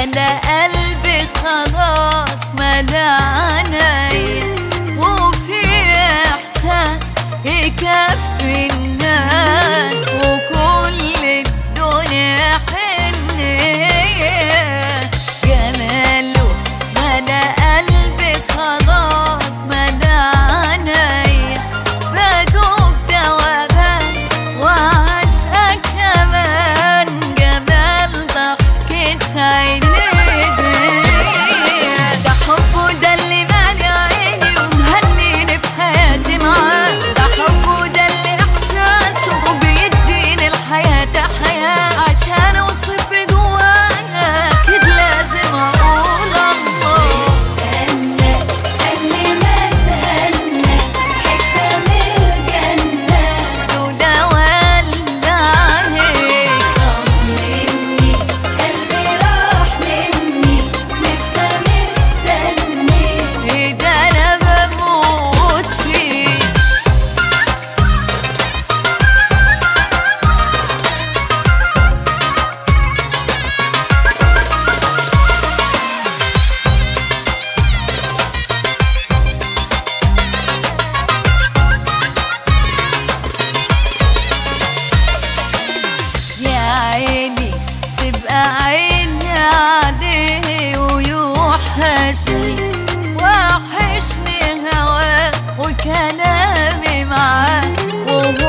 ملا قلبي خلاص ملا عيني وفي احساس يكفي الناس وكل الدنيا حنيه جماله ملا قلبي خلاص ملا عيني بدوب دوبان وعشقك كمان جمال ضحكة عينيك ده حبه ده اللي مالي عيني ومهنيني في حياتي معاه ده حبه ده اللي احساسه وبيديني الحياة حياة عشان اوصف جوايا اكيد لازم اقول الله استنى اللي ما تهنى حتة من الجنة لولا ولا عليك طمني قلبي راح مني لسه مستني ده انا بموت فيك يا عيني تبقى عيني عليه ويوحشني وحشني هواه وكلامي معاه وهو